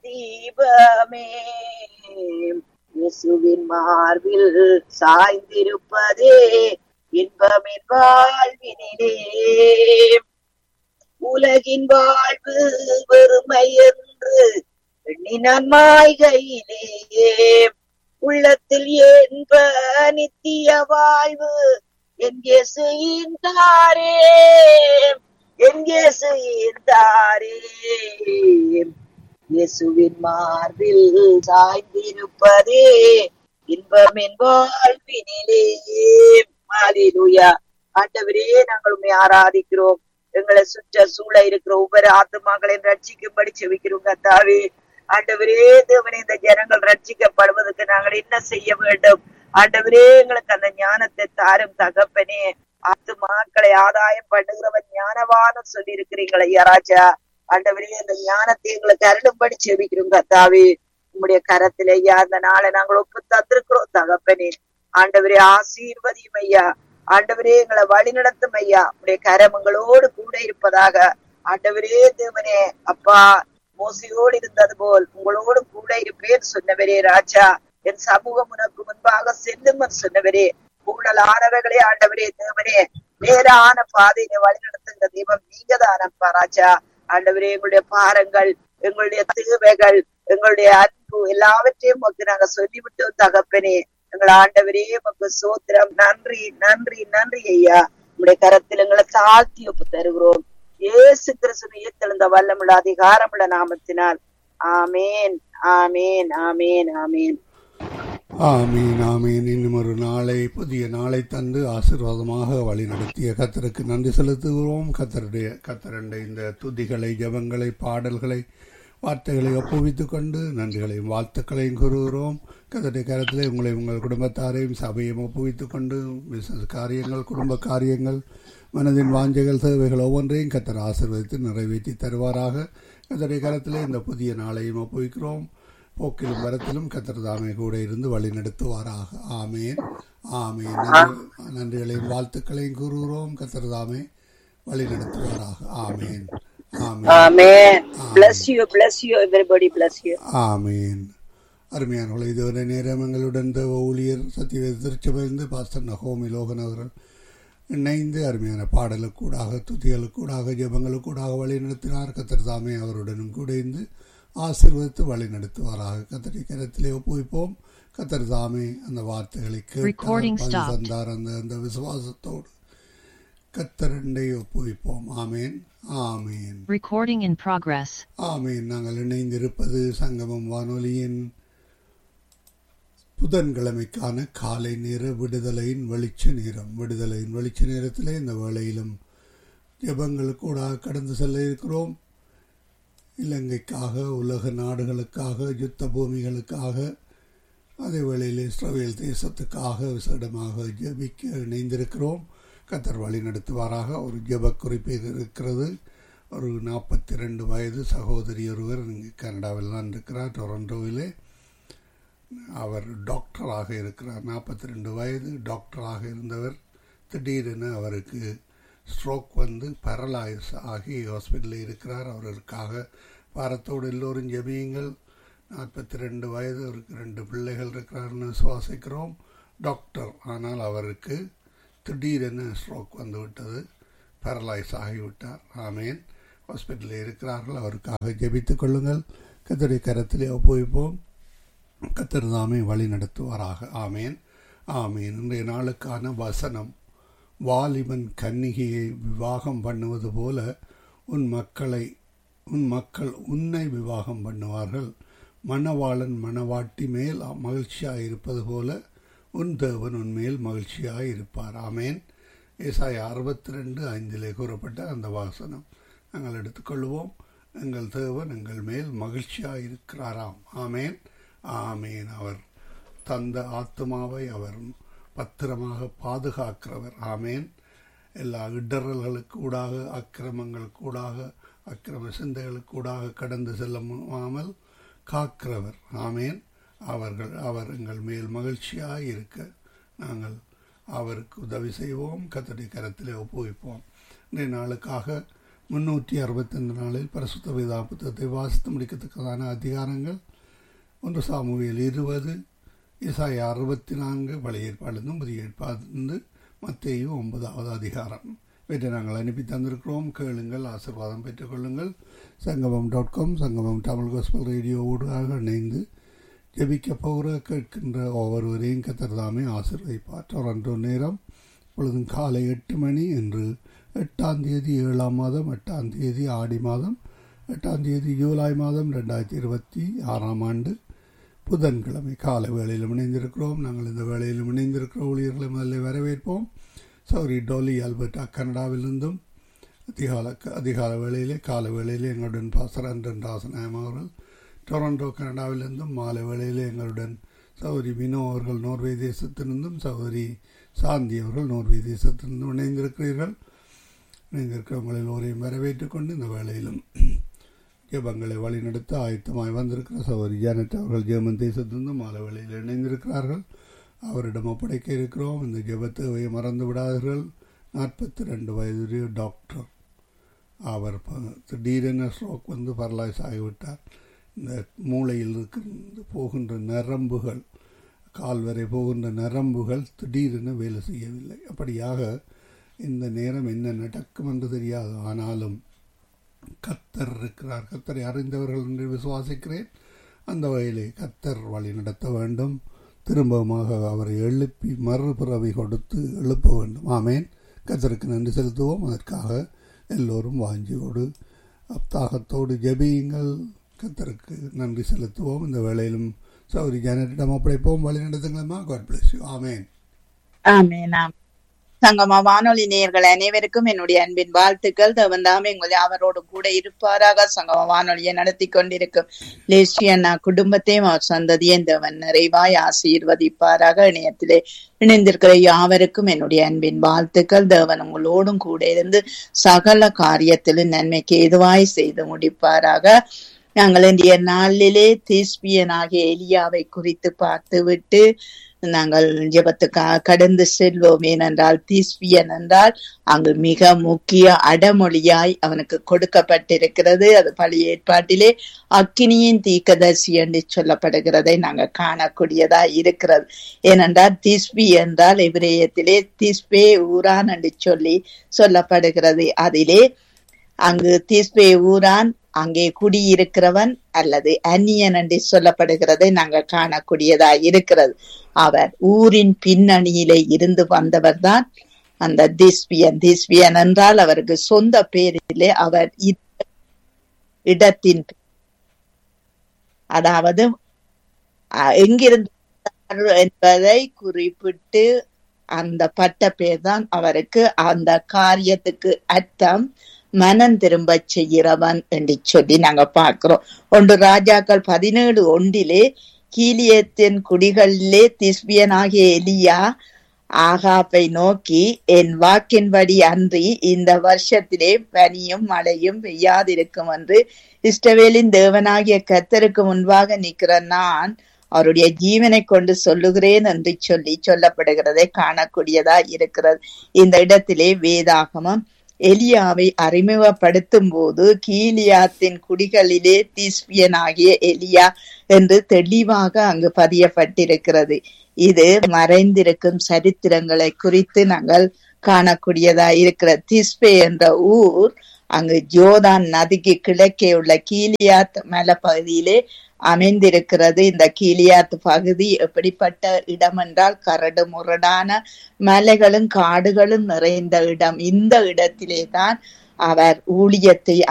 தீபமே இயேசுவின் மார்பில் சாய்ந்திருப்பதே இன்பமின் வாழ்வினிலே உலகின் வாழ்வு வெறுமை என்று எண்ணினான் மாய்கையிலே உள்ளத்தில் என்ப நித்திய வாழ்வு எங்கே செய்தாரே எங்கே செய்தாரே இயேசுவின் மார்பில் சாய்ந்திருப்பதே இன்பமின் வாழ்வினிலே ஹalleluya ஆண்டவரே நாங்கள் உண்மை ஆராதிக்கிறோம் எங்களை சுற்ற சூழ இருக்கிற ஒவ்வொரு ஆத்மாக்களையும் ரட்சிக்கும்படி செவிக்கிறோம் கத்தாவே ஆண்டவரே தேவனே இந்த ஜனங்கள் ரட்சிக்கப்படுவதற்கு நாங்கள் என்ன செய்ய வேண்டும் ஆண்டவரே எங்களுக்கு அந்த ஞானத்தை தாரும் தகப்பனே ஆத்துமாக்களை ஆதாயம் பண்ணுகிறவன் ஞானவான சொல்லி இருக்கிறீங்களே ஐயா ராஜா ஆண்டவரே அந்த ஞானத்தை எங்களுக்கு அருளும்படி செவிக்கிறோம் கத்தாவே உங்களுடைய கரத்திலே ஐயா அந்த நாளை நாங்கள் ஒப்பு தந்திருக்கிறோம் தகப்பனே ஆண்டவரே ஆசீர்வதியும் ஐயா ஆண்டவரே எங்களை வழி நடத்தும் ஐயா உடைய கரம் எங்களோடு கூட இருப்பதாக ஆண்டவரே தேவனே அப்பா மோசையோடு இருந்தது போல் உங்களோடு கூட இருப்பேன் சொன்னவரே ராஜா என் சமூகம் உனக்கு முன்பாக செல்லும் சொன்னவரே ஊழலானவர்களே ஆண்டவரே தேவனே நேரான பாதையில வழி நடத்துகிற தெய்வம் நீங்க தானப்பா ராஜா ஆண்டவரே எங்களுடைய பாரங்கள் எங்களுடைய தேவைகள் எங்களுடைய அன்பு எல்லாவற்றையும் உமக்கு நாங்க சொல்லிவிட்டோம் தகப்பனே எங்கள் ஆண்டவரே உமக்கு சோத்திரம் நன்றி நன்றி நன்றி ஐயா உங்களுடைய கரத்தில் எங்களை தாழ்த்தி ஒப்பு தருகிறோம் இயேசு கிறிஸ்துவின் உயிர்த்தெழுந்த வல்லமுள்ள அதிகாரமுள்ள நாமத்தினால் ஆமேன் ஆமேன் ஆமேன் ஆமேன் ஆமீன் ஆமீன் இன்னும் ஒரு நாளை புதிய நாளை தந்து ஆசீர்வாதமாக வழி நடத்திய கத்தருக்கு நன்றி செலுத்துகிறோம் கத்தருடைய கத்தரண்டை இந்த துதிகளை ஜபங்களை பாடல்களை வார்த்தைகளை ஒப்புவித்துக் கொண்டு நன்றிகளையும் வாழ்த்துக்களையும் கூறுகிறோம் கத்தருடைய கரத்தில் உங்களை உங்கள் குடும்பத்தாரையும் சபையும் ஒப்புவித்துக் கொண்டு பிசினஸ் காரியங்கள் குடும்ப காரியங்கள் மனதின் வாஞ்சைகள் தேவைகள் ஒவ்வொன்றையும் கத்தர் ஆசீர்வதித்து நிறைவேற்றி தருவாராக கத்தருடைய கரத்தில் இந்த புதிய நாளையும் ஒப்புவிக்கிறோம் போக்கிலும் வரத்திலும் கத்தர் தாமே கூட இருந்து வழி நடத்துவாராக ஆமேன் ஆமேன் நன்றி- நன்றிகளையும் வாழ்த்துக்களையும் கூறுகிறோம் கத்தர் தாமே வழி நடத்துவாராக ஆமேன் ஆமேன் ஆமேன் bless you bless you everybody bless you ஆமீன் அருமையானவர்கள் இதுவரை நேரம் எங்களுடன் தேவ ஊழியர் சத்தியவேத திருச்சபைந்து பாஸ்டர் நகோமி லோகன் அவர்கள் இணைந்து அருமையான பாடலுக்கூடாக துதிகளுக்கூடாக ஜெபங்களுக்கூடாக வழி நடத்தினார் கத்தர் தாமே அவருடனும் கூட இருந்து ஆசீர்வதித்து வழி நடத்துவாராக கத்தரை கரத்திலே ஒப்புவிப்போம் கத்தர் தாமே அந்த வார்த்தைகளை கேட்டார் Recording பதில் stopped. தந்தார் அந்த அந்த விசுவாசத்தோடு கத்தரண்டை ஒப்புவிப்போம் ஆமேன் ஆமேன் Recording in progress. ஆமீன் நாங்கள் இணைந்திருப்பது சங்கமம் வானொலியின் புதன்கிழமைக்கான காலை நேர விடுதலையின் வெளிச்ச நேரம் விடுதலையின் வெளிச்ச நேரத்திலே இந்த வேளையிலும் ஜெபங்களுக்கு கூட கடந்து செல்ல இருக்கிறோம் இலங்கைக்காக உலக நாடுகளுக்காக யுத்த பூமிகளுக்காக அதே வேளையில் இஸ்ரவேல் தேசத்துக்காக விசேடமாக ஜெபிக்க இணைந்திருக்கிறோம் கத்தர் வழி நடத்துவாராக ஒரு ஜெப குறிப்பு இருக்கிறது ஒரு நாற்பத்தி ரெண்டு வயது சகோதரி ஒருவர் இங்கே கனடாவில் தான் இருக்கிறார் டொரண்டோவிலே அவர் டாக்டராக இருக்கிறார் நாற்பத்தி ரெண்டு வயது டாக்டராக இருந்தவர் திடீரென அவருக்கு ஸ்ட்ரோக் வந்து பேரலைஸ் ஆகி ஹாஸ்பிட்டலில் இருக்கிறார் அவர்களுக்காக பாரத்தோடு எல்லோரும் ஜெபியுங்கள் நாற்பத்தி ரெண்டு வயது அவருக்கு ரெண்டு பிள்ளைகள் இருக்கிறார்னு சுவாசிக்கிறோம் டாக்டர் ஆனால் அவருக்கு திடீரென ஸ்ட்ரோக் வந்து விட்டது பேரலைஸ் ஆகிவிட்டார் ஆமேன் ஹாஸ்பிட்டலில் இருக்கிறார்கள் அவருக்காக ஜெபித்துக் கொள்ளுங்கள் கத்தருடைய கரத்திலே ஒப்புவிப்போம் கத்தர் தாமே வழி நடத்துவாராக ஆமேன் ஆமேன் இன்றைய நாளுக்கான வசனம் வாலிபன் கன்னிகையை விவாகம் பண்ணுவது போல உன் மக்களை உன் மக்கள் உன்னை விவாகம் பண்ணுவார்கள் மணவாளன் மணவாட்டி மேல் மகிழ்ச்சியாக இருப்பது போல உன் தேவன் உன்மேல் மகிழ்ச்சியாக இருப்பார் ஆமேன் ஏசாய் அறுபத்தி ரெண்டு ஐந்திலே கூறப்பட்ட அந்த வாசனம் நாங்கள் எடுத்துக்கொள்வோம் எங்கள் தேவன் எங்கள் மேல் மகிழ்ச்சியாக இருக்கிறாராம் ஆமேன் ஆமேன் அவர் தந்த ஆத்மாவை அவர் பத்திரமாக பாதுகாக்கிறவர் ஆமேன் எல்லா இடறல்களுக்கு ஊடாக அக்கிரமங்களுக்கு ஊடாக அக்கிரம சிந்தைகளுக்கு ஊடாக கடந்து செல்ல முடியாமல் காக்கிறவர் ஆமேன் அவர்கள் அவர் எங்கள் மேல் மகிழ்ச்சியாக இருக்க நாங்கள் அவருக்கு உதவி செய்வோம் கத்தடி கரத்திலே ஒப்புவிப்போம் இன்றைய நாளுக்காக முன்னூற்றி அறுபத்தைந்து நாளில் பரிசுத்த வேதா புத்தகத்தை வாசித்து முடிக்கத்தக்கதான அதிகாரங்கள் ஒன்று சாமுவேல் இருபது இசாய் அறுபத்தி நான்கு பழைய ஏற்பாடு புதிய ஏற்பாடு மத்தேயு ஒன்பதாவது அதிகாரம் இவற்றை நாங்கள் அனுப்பி தந்திருக்கிறோம் கேளுங்கள் ஆசிர்வாதம் பெற்றுக்கொள்ளுங்கள் சங்கமம் டாட் காம் சங்கமம் தமிழ் கோஸ்பல் ரேடியோ ஊடாக இணைந்து ஜெபிக்க போகிற கேட்கின்ற ஒவ்வொருவரையும் கத்தர்தாமே ஆசிர்வதிப்பார் டொரண்டோ நேரம் இப்பொழுதும் காலை எட்டு மணி என்று எட்டாம் தேதி ஏழாம் மாதம் எட்டாம் தேதி ஆடி மாதம் எட்டாம் தேதி ஜூலை மாதம் ரெண்டாயிரத்தி இருபத்தி ஆறாம் ஆண்டு புதன்கிழமை காலை வேளையிலும் இணைந்திருக்கிறோம் நாங்கள் இந்த வேளையிலும் இணைந்திருக்கிற ஊழியர்களை முதல்ல வரவேற்போம் சௌரி டோலி ஆல்பர்டா கனடாவிலிருந்தும் அதிகால அதிகால வேளையிலே கால வேளையிலே எங்களுடன் பாசர் அன்றன் ராசநாயம் அவர்கள் டொரண்டோ கனடாவிலிருந்தும் மாலை வேளையிலே எங்களுடன் சௌரி வினோ அவர்கள் நோர்வே தேசத்திலிருந்தும் சௌரி சாந்தி அவர்கள் நோர்வே தேசத்திலிருந்தும் இணைந்திருக்கிறீர்கள் இணைந்திருக்கிறவங்களில் ஒரையும் வரவேற்றுக் கொண்டு இந்த வேளையிலும் ஜெபங்களை வழிநடத்த ஆயத்தமாய் வந்திருக்கிற சௌரி ஜானட் அவர்கள் ஜெர்மன் தேசத்திலிருந்தும் மாலை வேளையில் இணைந்திருக்கிறார்கள் அவரிடம் ஒப்படைக்க இருக்கிறோம் இந்த ஜெபத்தை மறந்து விடாதீர்கள் நாற்பத்தி ரெண்டு வயது டாக்டர் அவர் திடீரென ஸ்ட்ரோக் வந்து பரலாய்ஸ் ஆகிவிட்டார் இந்த மூளையில் இருக்கிற போகின்ற நரம்புகள் கால் வரை போகின்ற நரம்புகள் திடீரென வேலை செய்யவில்லை அப்படியாக இந்த நேரம் என்ன நடக்கும் என்று தெரியாது ஆனாலும் கத்தர் இருக்கிறார் கத்தரை அறிந்தவர்கள் என்று விசுவாசிக்கிறேன் அந்த வகையிலே கத்தர் வழி நடத்த வேண்டும் திரும்பமாக அவரை எழுப்பி மறுபிறவை கொடுத்து எழுப்ப வேண்டும் ஆமேன் கத்தருக்கு நன்றி செலுத்துவோம் அதற்காக எல்லோரும் வாஞ்சியோடு அப்தாகத்தோடு ஜெபியுங்கள் கத்தருக்கு நன்றி செலுத்துவோம் இந்த வேளையிலும் சௌரி ஜானட்டிடம் ஒப்படைப்போம் வழி நடத்துங்களா காட் பிளஸ் யூ ஆமேன் ஆமேன் ஆம் சங்கமா வானொலி நேயர்கள் அனைவருக்கும் என்னுடைய அன்பின் வாழ்த்துக்கள் தவந்தாம எங்கள் அவரோடு கூட இருப்பாராக சங்கம வானொலியை நடத்தி கொண்டிருக்கும் லேசியண்ணா குடும்பத்தையும் அவர் சந்ததியும் தேவன் நிறைவாய் ஆசீர்வதிப்பாராக இணையத்திலே இணைந்திருக்கிற யாவருக்கும் என்னுடைய அன்பின் வாழ்த்துக்கள் தேவன் உங்களோடும் கூட இருந்து சகல காரியத்திலும் நன்மைக்கு எதுவாய் செய்து முடிப்பாராக நாங்கள் இன்றைய நாளிலே தீஸ்பியனாகிய எலியாவை குறித்து பார்த்துவிட்டு நாங்கள் ஜெபத்துக்காக கடந்து செல்வோம் ஏனென்றால் தீஸ்பியன் என்றால் அங்கு மிக முக்கிய அடமொழியாய் அவனுக்கு கொடுக்கப்பட்டிருக்கிறது அது பழைய ஏற்பாட்டிலே அக்கினியின் தீக்கதர்சி என்று சொல்லப்படுகிறதை நாங்கள் காணக்கூடியதா இருக்கிறது ஏனென்றால் திஸ்பி என்றால் எபிரேயத்திலே திஸ்பே ஊரான் என்று சொல்லி சொல்லப்படுகிறது அதிலே அங்கு திஸ்பே ஊரான் அங்கே குடியிருக்கிறவன் அல்லது அந்நியன் என்று சொல்லப்படுகிறதை நாங்கள் காணக்கூடியதா இருக்கிறது அவர் ஊரின் பின்னணியிலே இருந்து வந்தவர் தான் அந்த திஸ்பியன் திஸ்பியன் என்றால் அவருக்கு சொந்த பேரிலே அவர் இடத்தின் அதாவது எங்கிருந்து என்பதை குறிப்பிட்டு அந்த பட்ட பேர் தான் அவருக்கு அந்த காரியத்துக்கு அர்த்தம் மனம் திரும்ப செய்கிறவன் என்று சொல்லி நாங்க பார்க்கிறோம் ஒன்று ராஜாக்கள் பதினேழு ஒன்றிலே கீலியத்தின் குடிகளிலே திஸ்பியனாகிய எலியா ஆகாப்பை நோக்கி என் வாக்கின்படி அன்றி இந்த வருஷத்திலே பனியும் மழையும் பெய்யாதிருக்கும் என்று இஷ்டவேலின் தேவனாகிய கத்தருக்கு முன்பாக நிற்கிற நான் அவருடைய ஜீவனை கொண்டு சொல்லுகிறேன் என்று சொல்லி சொல்லப்படுகிறதை காணக்கூடியதா இருக்கிறது இந்த இடத்திலே வேதாகமம் எலியாவை அறிமுகப்படுத்தும் போது கீலியாத்தின் குடிகளிலே திஸ்பியனாகிய எலியா என்று தெளிவாக அங்கு பதியப்பட்டிருக்கிறது இது மறைந்திருக்கும் சரித்திரங்களை குறித்து நாங்கள் காணக்கூடியதா இருக்கிற திஸ்பே என்ற ஊர் அங்கு ஜோதான் நதிக்கு கிழக்கே உள்ள கீலியாத் மலைப்பகுதியிலே அமைந்திருக்கிறது இந்த கீலியாத் பகுதி எப்படிப்பட்ட இடம் என்றால் கரடு முரடான மலைகளும் காடுகளும் நிறைந்த இடம் இந்த இடத்திலே தான் அவர் ஊழியத்தை